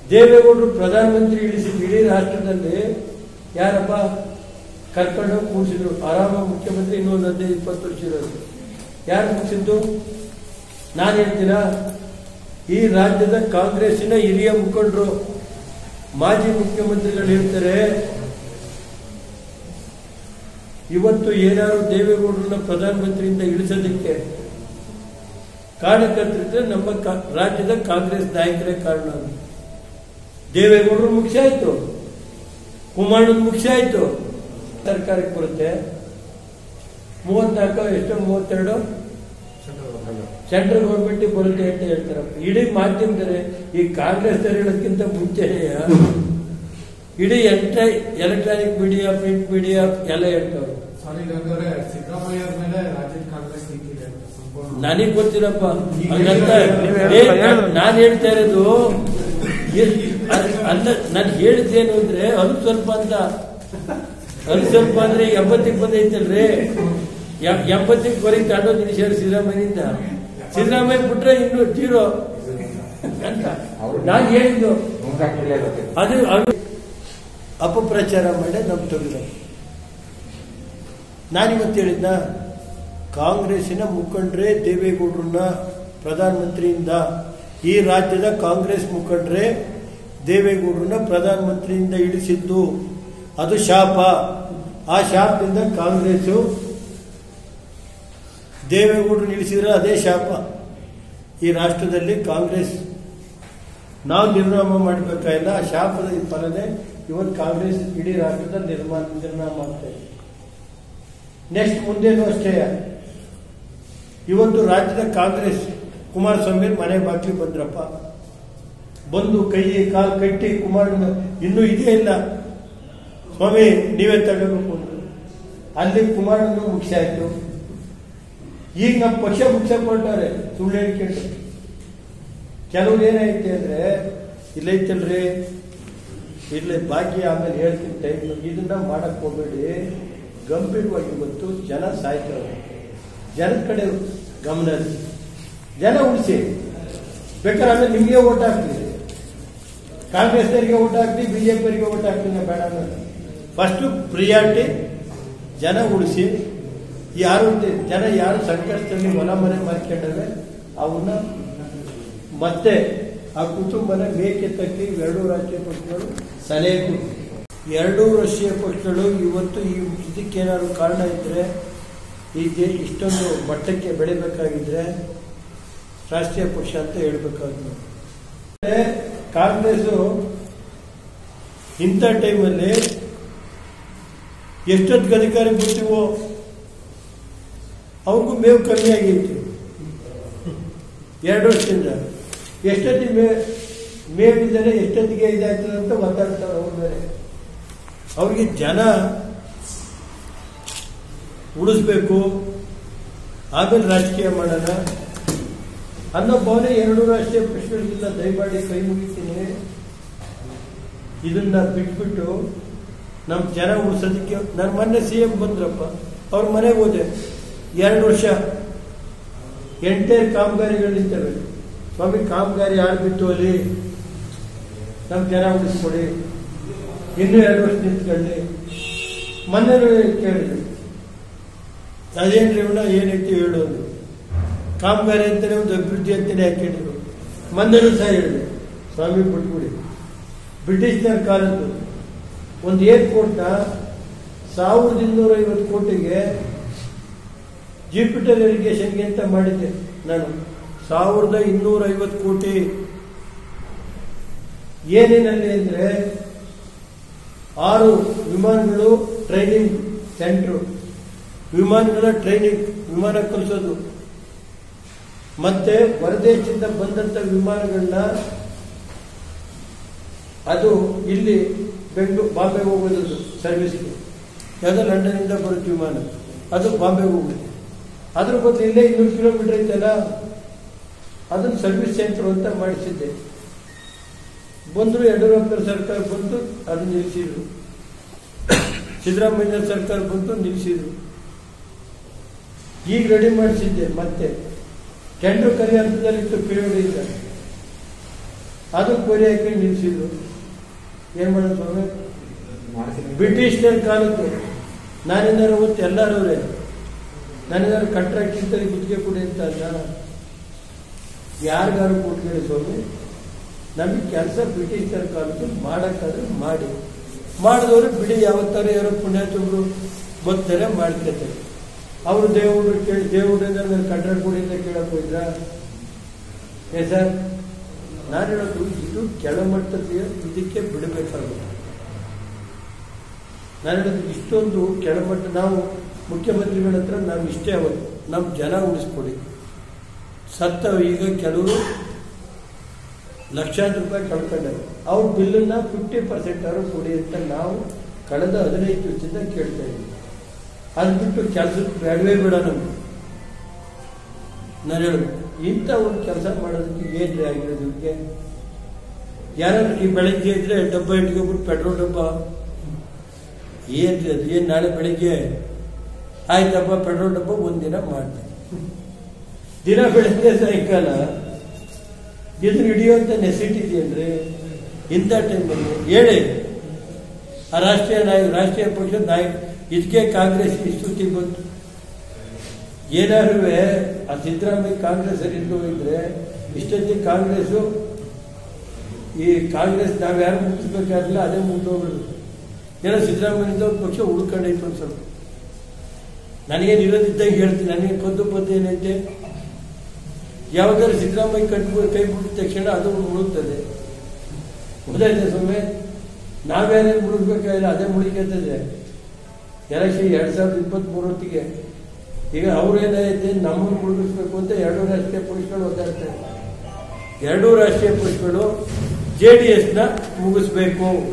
ದೇವೇಗೌಡರು ಪ್ರಧಾನಮಂತ್ರಿ ಇಳಿಸಿ ಇಡೀ ರಾಷ್ಟ್ರದಲ್ಲಿ ಯಾರಪ್ಪ ಕರ್ಕೊಂಡು ಕೂಡಿಸಿದ್ರು ಆರಾಮ ಮುಖ್ಯಮಂತ್ರಿ ಇನ್ನೊಂದು ಹದಿನೈದು ಇಪ್ಪತ್ತು ವರ್ಷ ಇರೋದು ಯಾರು ಮುಗಿಸಿದ್ದು ನಾನು ಹೇಳ್ತೀನ ಈ ರಾಜ್ಯದ ಕಾಂಗ್ರೆಸ್ಸಿನ ಹಿರಿಯ ಮುಖಂಡರು ಮಾಜಿ ಮುಖ್ಯಮಂತ್ರಿಗಳು ಹೇಳ್ತಾರೆ ಇವತ್ತು ಏನಾದ್ರು ದೇವೇಗೌಡರನ್ನ ಪ್ರಧಾನಮಂತ್ರಿಯಿಂದ ಇಳಿಸೋದಕ್ಕೆ ಕಾರಣಕರ್ತರಿದ್ರೆ ನಮ್ಮ ಕಾ- ರಾಜ್ಯದ ಕಾಂಗ್ರೆಸ್ ನಾಯಕರೇ ಕಾರಣ ಅದು. ದೇವೇಗೌಡರು ಮುಖ್ಯ ಆಯ್ತು ಕುಮಾರನ್ ಮುಖ್ಯ ಆಯ್ತು ಸರ್ಕಾರಕ್ಕೆ ಬರುತ್ತೆ ಮೂವತ್ನಾಲ್ಕು ಎಷ್ಟು ಮೂವತ್ತೆರಡು ಸೆಂಟ್ರಲ್ ಗೌರ್ಮೆಂಟ್ ಬರುತ್ತೆ ಅಂತ ಹೇಳ್ತಾರಪ್ಪ ಇಡೀ ಮಾಧ್ಯಮದಲ್ಲಿ ಈ ಕಾಂಗ್ರೆಸ್ ಹೇಳೋದಕ್ಕಿಂತ ಮುಂಚೆನೇ ಇಡೀ ಎಂಟ ಎಲೆಕ್ಟ್ರಾನಿಕ್ ಮೀಡಿಯಾ ಪ್ರಿಂಟ್ ಮೀಡಿಯಾ ಎಲ್ಲ ಹೇಳ್ತಾವೆ ಸಾರಿ ಗಂಗವ್ರೆ ಸಿದ್ದರಾಮಯ್ಯ ಮೇಲೆ ರಾಜ್ಯದ ಕಾಂಗ್ರೆಸ್ ನಿಂತಿದೆ ಅಂತ ಸಂಪೂರ್ಣ ನನಗೆ ಗೊತ್ತಿಲ್ಲಪ್ಪ ಹಂಗಂತ ಏ, ನಾನ್ ಹೇಳ್ತಾ ಇರೋದು ಎ- ಅದ್- ಅಲ್ಲ ನಾನು ಹೇಳಿದ್ದೇನು ಅಂದ್ರೆ ಅದು ಸ್ವಲ್ಪ ಅಂತ ಅದು ಸ್ವಲ್ಪ ಅಂದ್ರೆ ಎಂಬತ್ತಿಗೆ ಬಂದೈತಲ್ರಿ ಎಂ- ಎಂಬತ್ತಿಗೆ ಬರೀ ತಾಂಡೋ ನಿಲ್ಲಿಸ್ಯಾರ ಸಿದ್ದರಾಮಯ್ಯನಿಂದ ಸಿದ್ದರಾಮಯ್ಯ ಬಿಟ್ರೆ ಇನ್ನು ಜೀರೋ ಅಂತ ನಾನು ಹೇಳಿದ್ದು ಅದು ಅದು ಅಪಪ್ರಚಾರ ಮಾಡಿ ನಮ್ ತೆಗೆದ ನಾನಿವತ್ತು ಹೇಳಿದ್ನ ಕಾಂಗ್ರೆಸ್ಸಿನ ಮುಖಂಡರೇ ದೇವೇಗೌಡರನ್ನ ಪ್ರಧಾನಮಂತ್ರಿಯಿಂದ ಈ ರಾಜ್ಯದ ಕಾಂಗ್ರೆಸ್ ಮುಖಂಡರೇ ದೇವೇಗೌಡರನ್ನ ಪ್ರಧಾನಮಂತ್ರಿಯಿಂದ ಇಳಿಸಿದ್ದು ಅದು ಶಾಪ ಆ ಶಾಪದಿಂದ ಕಾಂಗ್ರೆಸ್ಸು ದೇವೇಗೌಡರನ್ನ ಇಳಿಸಿದ್ರೆ ಅದೇ ಶಾಪ ಈ ರಾಷ್ಟ್ರದಲ್ಲಿ ಕಾಂಗ್ರೆಸ್ ನಾವು ನಿರ್ನಾಮ ಮಾಡಬೇಕಾಗಿಲ್ಲ ಆ ಶಾಪದ ಈ ಫಲನೇ ಇವತ್ತು ಕಾಂಗ್ರೆಸ್ ಇಡೀ ರಾಷ್ಟ್ರದ ನಿರ್ಮಾಣ ನಿರ್ನಾಮ ಆಗ್ತಾ ಇದೆ ನೆಕ್ಸ್ಟ್ ಮುಂದೇನು ಅಷ್ಟೇ ಇವತ್ತು ರಾಜ್ಯದ ಕಾಂಗ್ರೆಸ್ ಕುಮಾರಸ್ವಾಮಿ ಮನೆ ಬಾಗಿಲು ಬಂದ್ರಪ್ಪ ಬಂದು ಕೈ ಕಾಲು ಕಟ್ಟಿ ಕುಮಾರ ಇನ್ನೂ ಇದೇ ಇಲ್ಲ ಸ್ವಾಮಿ ನೀವೇ ತಗೋಬೇಕು ಅಂದ್ರು. ಅಲ್ಲಿ ಕುಮಾರನ್ನು ಮುಖ್ಯ ಆಯ್ತು ಈಗ ನಮ್ಮ ಪಕ್ಷ ಮುಖ್ಯ ಕೊಟ್ಟಾರೆ ಸುಳ್ಳು ಹೇಳಿಕೊಂಡು ಕೆಲವ್ರು ಏನೈತೆ ಅಂದ್ರೆ ಇಲ್ಲೈತಲ್ರಿ ಇಲ್ಲೇ ಭಾಗ್ಯ ಆಮೇಲೆ ಹೇಳ್ತೀನಿ ಟೈಮ್ ಇದನ್ನ ಮಾಡಕ್ ಹೋಗ್ಬೇಡಿ ಗಂಭೀರವಾಗಿ ಇವತ್ತು ಜನ ಸಾಯ್ತಾರೆ ಜನದ ಕಡೆ ಗಮನ ಹರಿಸಿ. ಜನ ಉಳಿಸಿ ಬೇಕಾದ್ರೆ ಆಮೇಲೆ ನಿಮಗೆ ಓಟ್ ಹಾಕ್ತೀವಿ ಕಾಂಗ್ರೆಸ್ನವರಿಗೆ ಓಟ್ ಹಾಕ್ತೀವಿ ಬಿಜೆಪಿಯವರಿಗೆ ಓಟ್ ಹಾಕ್ತೀನಿ ಬೇಡ ಫಸ್ಟ್ ಪ್ರಿಯಾರಿಟಿ ಜನ ಉಳಿಸಿ ಯಾರು ಜನ ಯಾರು ಸಂಕಷ್ಟದಲ್ಲಿ ಹೊಲ ಮನೆ ಮಾಡ್ಕೊಂಡವೆ ಅವನ್ನ ಮತ್ತೆ ಆ ಕುಟುಂಬನ ಮೇಕೆ ತಕ್ಕಿ ಎರಡೂ ರಾಷ್ಟ್ರೀಯ ಪಕ್ಷಗಳು ಸಲಹೆ ಕೊಟ್ಟು ಎರಡೂ ರಾಷ್ಟ್ರೀಯ ಪಕ್ಷಗಳು ಇವತ್ತು ಈ ಇದಕ್ಕೇನಾದ್ರು ಕಾರಣ ಇದ್ರೆ ಈ ದೇ ಇಷ್ಟೊಂದು ಮಟ್ಟಕ್ಕೆ ಬೆಳಿಬೇಕಾಗಿದ್ರೆ ರಾಷ್ಟ್ರೀಯ ಪಕ್ಷ ಅಂತ ಹೇಳ್ಬೇಕಾದ್ರು ಕಾಂಗ್ರೆಸ್ ಇಂಥ ಟೈಮಲ್ಲಿ ಎಷ್ಟೊತ್ತಿಗೆ ಅಧಿಕಾರ ಬಿಡ್ತೀವೋ ಅವ್ರಿಗೂ ಮೇವು ಕಮ್ಮಿ ಆಗೈತಿ ಎರಡು ವರ್ಷದಿಂದ ಎಷ್ಟೊತ್ತಿಗೆ ಮೇ ಮೇವಿದ್ದಾರೆ ಎಷ್ಟೊತ್ತಿಗೆ ಇದಾಗ್ತದೆ ಅಂತ ಮಾತಾಡ್ತಾರೆ ಅವ್ರ ಮೇಲೆ ಅವ್ರಿಗೆ ಜನ ಉಳಿಸ್ಬೇಕು ಆಮೇಲೆ ರಾಜಕೀಯ ಮಾಡೋಣ ಅನ್ನೋ ಭಾವನೆ ಎರಡು ರಾಷ್ಟ್ರೀಯ ಪಕ್ಷಗಳಿಗಿಲ್ಲ ದಯಮಾಡಿ ಕೈ ಮುಗಿತೀನಿ ಇದನ್ನ ಬಿಟ್ಬಿಟ್ಟು ನಮ್ಮ ಜನ ಉಳಿಸೋದಕ್ಕೆ ನನ್ನ ಮೊನ್ನೆ ಸಿ ಎಂ ಬಂದ್ರಪ್ಪ ಅವ್ರ ಮನೆಗೆ ಹೋದೆ ಎರಡು ವರ್ಷ ಎಂಟೈರ್ ಕಾಮಗಾರಿಗಳು ನಿಂತವೆ ಸ್ವಾಮಿ ಕಾಮಗಾರಿ ಬಿಟ್ಟು ಅಲ್ಲಿ ನಮ್ಮ ಜನ ಉಳಿಸ್ಕೊಡಿ ಇನ್ನೂ ಎರಡು ವರ್ಷ ನಿಂತ್ಕೊಳ್ಳಿ ಮೊನ್ನೆ ಕೇಳಿದ್ರು ಅದೇನ್ರಿ ಇವಳ ಏನೈತಿ ಹೇಳೋದು ಕಾಮಗಾರಿ ಅಂತಾನೆ ಒಂದು ಅಭಿವೃದ್ಧಿ ಅಂತಾನೆ ಹಾಕಿದ್ರು ಮೊನ್ನೆನೂ ಸಹ ಹೇಳಿದೆ ಸ್ವಾಮಿ ಬಿಟ್ಬಿಡಿ ಬ್ರಿಟಿಷ್ನರ ಕಾಲದ್ದು ಒಂದು ಏರ್ಪೋರ್ಟ್ನ ಸಾವಿರದ ಇನ್ನೂರ ಐವತ್ತು ಕೋಟಿಗೆ ಜೂಪಿಟರ್ ಇರಿಗೇಷನ್ಗೆ ಅಂತ ಮಾಡಿದ್ದೆ ನಾನು ಸಾವಿರದ ಇನ್ನೂರ ಐವತ್ತು ಕೋಟಿ ಏನೇನಲ್ಲಿ ಅಂದ್ರೆ ಆರು ವಿಮಾನಗಳು ಟ್ರೈನಿಂಗ್ ಸೆಂಟ್ರು ವಿಮಾನಗಳ ಟ್ರೈನಿಂಗ್ ವಿಮಾನ ಕಲಿಸೋದು ಮತ್ತೆ ಹೊರದೇಶದಿಂದ ಬಂದಂತ ವಿಮಾನಗಳನ್ನ ಅದು ಇಲ್ಲಿ ಬೆಂಗಳೂರು ಬಾಂಬೆ ಹೋಗೋದು ಸರ್ವಿಸ್ಗೆ ಯಾವುದೋ ಲಂಡನ್ನಿಂದ ಬರುತ್ತೆ ವಿಮಾನ ಅದು ಬಾಂಬೆ ಹೋಗುತ್ತೆ ಅದ್ರ ಬದಲು ಇಲ್ಲೇ ಇನ್ನೂರು ಕಿಲೋಮೀಟರ್ ಐತಲ್ಲ ಅದನ್ನು ಸರ್ವಿಸ್ ಸೆಂಟರ್ ಅಂತ ಮಾಡಿಸಿದ್ದೆ ಬಂದರು ಯಡಿಯೂರಪ್ಪನ ಸರ್ಕಾರ ಬಂತು ಅದನ್ನ ನಿಲ್ಲಿಸಿದ್ರು ಸಿದ್ದರಾಮಯ್ಯ ಸರ್ಕಾರ ಬಂತು ನಿಲ್ಲಿಸಿದ್ರು ಈಗ ರೆಡಿ ಮಾಡಿಸಿದ್ದೆ ಮತ್ತೆ ಟೆಂಡರ್ ಕರಿ ಹಂತದಲ್ಲಿತ್ತು ಪಿ ಇಲ್ಲ ಅದು ಕೊರಿ ಹಾಕಿ ನಿಲ್ಲಿಸಿದ್ರು ಏನ್ ಮಾಡೋದು ಸ್ವಾಮಿ ಮಾಡ್ತೀನಿ ಬ್ರಿಟಿಷ್ನರ ಕಾಲದ್ದು ನಾನೇನಾರು ಗೊತ್ತು ಎಲ್ಲರೂ ಅವರೇ ನಾನೇನಾದ್ರು ಕಾಂಟ್ರಾಕ್ಟ್ ಇದ್ದಲ್ಲಿ ಗುತ್ತಿಗೆ ಕೊಡಿ ಅಂತ ಅಲ್ಲ ಯಾರಿಗಾರು ಕೊಟ್ಕೊಳ್ಳಿ ಸ್ವಾಮಿ ನಮಗೆ ಕೆಲಸ ಬ್ರಿಟಿಷರ ಕಾಲದ್ದು ಮಾಡಕ್ಕಾದ್ರೆ ಮಾಡಿ ಮಾಡಿದವರು ಬಿಡಿ ಯಾವತ್ತಾರು ಯಾರೋ ಪುಣ್ಯಾತುಗಳು ಬರ್ತಾರೆ ಮಾಡ್ಕೊತಾರೆ ಅವರು ದೇವರು ಕೇಳಿ ದೇವರಿಂದ ನನಗೆ ಕಾಂಟ್ರಾಕ್ಟ್ ಕೊಡಿ ಅಂತ ಕೇಳಕ್ ಹೋಯ್ತಾ ಏ ಸರ್ ನಾನು ಹೇಳೋದು ಇದು ಕೆಳಮಟ್ಟದ ಇದಕ್ಕೆ ಬಿಡಬೇಕಾಗುತ್ತೆ ನಾನು ಹೇಳೋದು ಇಷ್ಟೊಂದು ಕೆಳಮಟ್ಟ ನಾವು ಮುಖ್ಯಮಂತ್ರಿಗಳ ಹತ್ರ ನಾವು ಇಷ್ಟೇ ಅವತ್ತು ನಮ್ಮ ಜನ ಉಳಿಸ್ಕೊಡಿ ಸತ್ತ ಈಗ ಕೆಲವರು ಲಕ್ಷಾಂತರ ರೂಪಾಯಿ ಕಳ್ಕೊಂಡಾರೆ ಅವ್ರ ಬಿಲ್ಲನ್ನ ಫಿಫ್ಟಿ ಪರ್ಸೆಂಟ್ ಅವರು ಕೊಡಿ ಅಂತ ನಾವು ಕಳೆದ ಹದಿನೈದು ವರ್ಷದಿಂದ ಕೇಳ್ತಾ ಇದ್ದೀವಿ ಅದು ಬಿಟ್ಟು ಕೆಲಸಕ್ಕೆ ಬೇಡವೇ ಬೇಡ ನಮ್ಗೆ ನಾನು ಹೇಳೋದು ಇಂಥ ಒಂದು ಕೆಲಸ ಮಾಡೋದಕ್ಕೆ ಏನ್ರಿ ಆಗಿರೋದು ಇದಕ್ಕೆ ಯಾರಾದ್ರೂ ಈ ಬೆಳಗ್ಗೆ ಇದ್ರೆ ಡಬ್ಬ ಇಟ್ಕೊಬಿಟ್ಟು ಪೆಟ್ರೋಲ್ ಡಬ್ಬ ಏನ್ರಿ ಅದು ಏನು ನಾಳೆ ಬೆಳಿಗ್ಗೆ ಆಯ್ತಪ್ಪ ಪೆಟ್ರೋಲ್ ಡಬ್ಬ ಒಂದಿನ ಮಾಡ್ತೀನಿ ದಿನ ಬೆಳಗ್ಗೆ ಸಾಯಂಕಾಲ ಎದುರು ಹಿಡಿಯುವಂತ ನೆಸಿಟಿ ಇದೆಯಲ್ರಿ ಇಂಥ ಟೈಮಲ್ಲಿ ಹೇಳಿ ಆ ರಾಷ್ಟ್ರೀಯ ನಾಯಕ ರಾಷ್ಟ್ರೀಯ ಪಕ್ಷದ ನಾಯಕ ಇದಕ್ಕೆ ಕಾಂಗ್ರೆಸ್ ಸುದ್ದಿ ಬಂತು ಏನಾದ್ರು ಆ ಸಿದ್ದರಾಮಯ್ಯ ಕಾಂಗ್ರೆಸ್ ಇದ್ದು ಇದ್ರೆ ಇಷ್ಟೊತ್ತಿಗೆ ಕಾಂಗ್ರೆಸ್ಸು ಈ ಕಾಂಗ್ರೆಸ್ ನಾವು ಯಾರು ಮುಗಿಸ್ಬೇಕಾಗಿಲ್ಲ ಅದೇ ಮುಗಿದೋಗ್ಬಿಡುದು ಏನೋ ಸಿದ್ದರಾಮಯ್ಯನಿಂದ ಒಂದು ಪಕ್ಷ ಉಳ್ಕೊಂಡೈತೆ ಒಂದು ಸ್ವಲ್ಪ ನನಗೇನು ಇರೋದಿದ್ದಂಗೆ ಹೇಳ್ತೀನಿ ನನಗೆ ಪದ್ದು ಪದ್ದು ಏನೈತೆ ಯಾವಾಗಾದ್ರೂ ಸಿದ್ದರಾಮಯ್ಯ ಕಟ್ಬಿಟ್ಟು ಕೈ ಬಿಟ್ಟ ತಕ್ಷಣ ಅದು ಮುಳುಗ್ತದೆ ಗೊತ್ತಾಯ್ತು ಸ್ವಾಮಿ ನಾವೇನೇನು ಮುಳುಗ್ಬೇಕಾಗಿಲ್ಲ ಅದೇ ಮುಳುಗತ್ತದೆ ಎಲೆಕ್ಷನ್ ಎರಡ್ ಸಾವಿರದ ಇಪ್ಪತ್ತ್ ಮೂರೊತ್ತಿಗೆ ಈಗ ಅವ್ರೇನಾಯ್ತು ನಮ್ಮನ್ನು ಮುಳುಗಿಸ್ಬೇಕು ಅಂತ ಎರಡೂ ರಾಷ್ಟ್ರೀಯ ಪಕ್ಷಗಳು ಒದ್ದಾಡ್ತಾರೆ ಎರಡೂ ರಾಷ್ಟ್ರೀಯ ಪಕ್ಷಗಳು ಜೆ ಡಿ ಎಸ್ನ ಮುಗಿಸ್ಬೇಕು